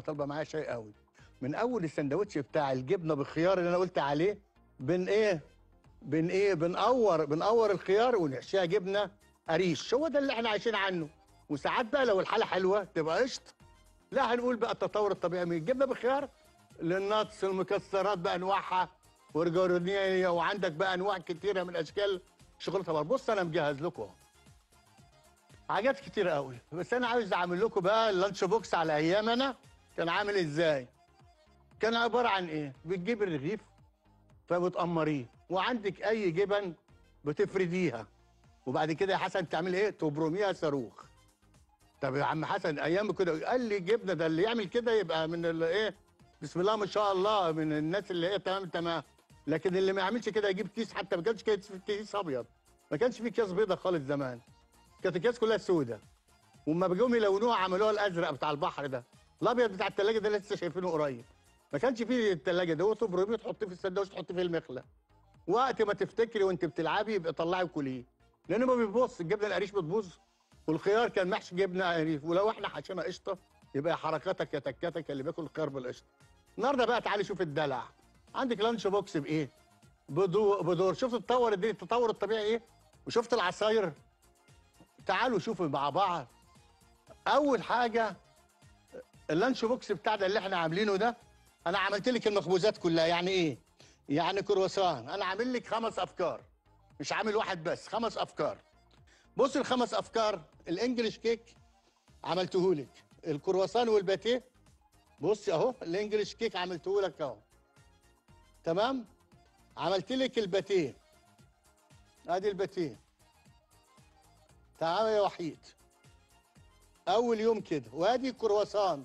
طالبه معايا شاي قوي من اول السندوتش بتاع الجبنه بالخيار اللي انا قلت عليه بن ايه بن ايه بنقور بنقور الخيار ونحشيها جبنه قريش هو ده اللي احنا عايشين عنه وساعات بقى لو الحاله حلوه تبقى قشطه لا هنقول بقى التطور الطبيعي من الجبنه بالخيار للنتس المكسرات بانواعها والجورنيه وعندك بقى انواع كتيره من اشكال شوكولاته بار بص انا مجهز لكم اهو حاجات كتير قوي بس انا عاوز اعمل لكم بقى اللانش بوكس على ايام انا كان عامل ازاي كان عباره عن ايه بتجيب الرغيف فبتقمريه وعندك اي جبن بتفرديها وبعد كده يا حسن تعمل ايه تبرميها صاروخ طب يا عم حسن ايام كده قال لي جبنه ده اللي يعمل كده يبقى من ال- ايه بسم الله ما شاء الله من الناس اللي هي تمام تمام لكن اللي ما يعملش كده يجيب كيس حتى ما كانش كيس كيس ابيض ما كانش في كيس بيضه خالص زمان كانت الكيس كلها سودة وما بيجوا يلونوها عملوها الازرق بتاع البحر ده الابيض بتاع الثلاجه ده لسه شايفينه قريب ما كانش فيه الثلاجه ده هو تبرميه تحطيه في السندوتش تحطيه في المخله وقت ما تفتكري وانت بتلعبي يبقى طلعي وكليه لانه ما بيبص الجبنه القريش بتبوظ والخيار كان محشي جبنه قريش ولو احنا حشينا قشطه يبقى يا حركاتك يا تكاتك اللي بياكل الخيار بالقشطه النهارده بقى تعالي شوف الدلع عندك لانش بوكس بايه بدو بدور شفت التطور الدنيا التطور الطبيعي ايه وشفت العصاير تعالوا شوفوا مع بعض اول حاجه اللانش بوكس بتاعنا اللي احنا عاملينه ده انا عملت لك المخبوزات كلها يعني ايه يعني كرواسون انا عامل لك خمس افكار مش عامل واحد بس خمس افكار بص الخمس افكار الانجليش كيك عملته لك الكرواسون والباتيه بص اهو الانجليش كيك عملته لك اهو تمام عملت لك الباتيه ادي الباتيه تعالى يا وحيد اول يوم كده وادي كرواسون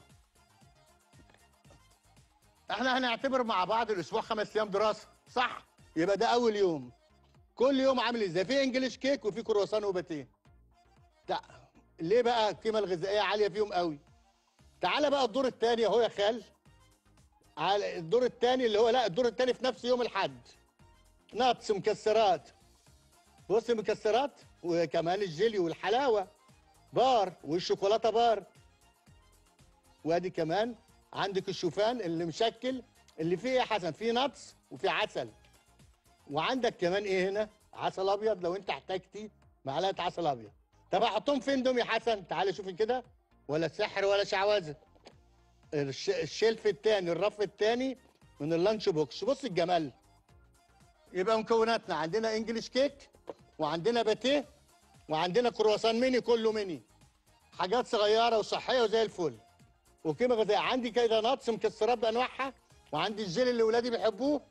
احنا هنعتبر مع بعض الاسبوع خمس ايام دراسه صح يبقى ده اول يوم كل يوم عامل ازاي في انجليش كيك وفي كرواسون وباتيه لا ليه بقى القيمه الغذائيه عاليه فيهم قوي تعالى بقى الدور الثاني اهو يا خال على الدور الثاني اللي هو لا الدور الثاني في نفس يوم الحد ناتس مكسرات بص المكسرات وكمان الجيلي والحلاوه بار والشوكولاته بار وادي كمان عندك الشوفان اللي مشكل اللي فيه ايه يا حسن فيه نتس وفيه عسل وعندك كمان ايه هنا عسل ابيض لو انت احتاجتي معلقه عسل ابيض طب احطهم فين دول يا حسن تعالى شوفي كده ولا سحر ولا شعوذه الش- الشلف الثاني الرف الثاني من اللانش بوكس بص الجمال يبقى مكوناتنا عندنا انجليش كيك وعندنا باتيه وعندنا كرواسون ميني كله ميني حاجات صغيره وصحيه وزي الفل وقيمه غذائيه عندي كده ناتس مكسرات بانواعها وعندي الجيل اللي ولادي بيحبوه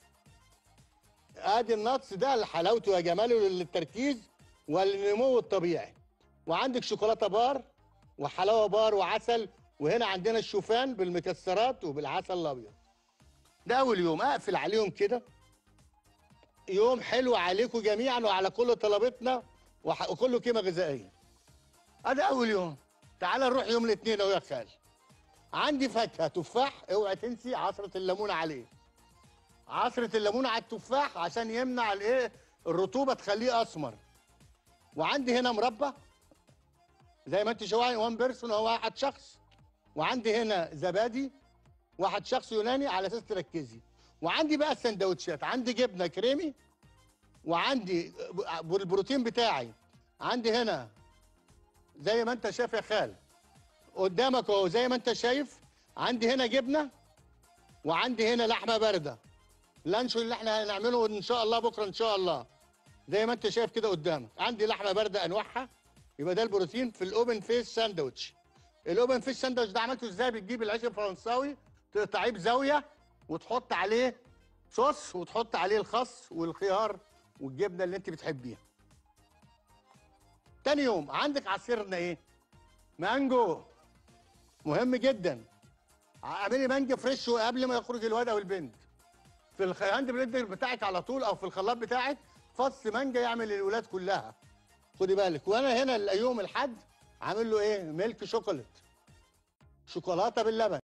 ادي الناتس ده لحلاوته وجماله للتركيز والنمو الطبيعي وعندك شوكولاته بار وحلاوه بار وعسل وهنا عندنا الشوفان بالمكسرات وبالعسل الابيض ده اول يوم اقفل عليهم كده يوم حلو عليكم جميعا وعلى كل طلبتنا وح- وكله قيمه غذائيه ادي اول يوم تعال نروح يوم الاثنين اهو يا خال عندي فاكهه تفاح اوعي تنسي عصره الليمون عليه عصره الليمون على التفاح عشان يمنع الايه الرطوبه تخليه اسمر وعندي هنا مربى زي ما انت شوفي وان بيرسون هو واحد شخص وعندي هنا زبادي واحد شخص يوناني على اساس تركزي وعندي بقى السندوتشات عندي جبنه كريمي وعندي ب- البروتين بتاعي عندي هنا زي ما انت شايف يا خال قدامك اهو زي ما انت شايف عندي هنا جبنه وعندي هنا لحمه بارده اللانشو اللي احنا هنعمله ان شاء الله بكره ان شاء الله زي ما انت شايف كده قدامك عندي لحمه بارده انواعها يبقى ده البروتين في الاوبن فيس ساندوتش الاوبن فيس ساندوتش ده عملته ازاي بتجيب العيش الفرنساوي تقطعيه بزاويه وتحط عليه صوص وتحط عليه الخس والخيار والجبنه اللي انت بتحبيها تاني يوم عندك عصيرنا ايه مانجو مهم جدا اعملي مانجا فريش قبل ما يخرج الواد او البنت في الهاند بلندر بتاعك على طول او في الخلاط بتاعك فص مانجا يعمل للولاد كلها خدي بالك وانا هنا يوم الحد عامل له ايه ميلك شوكولات شوكولاته باللبن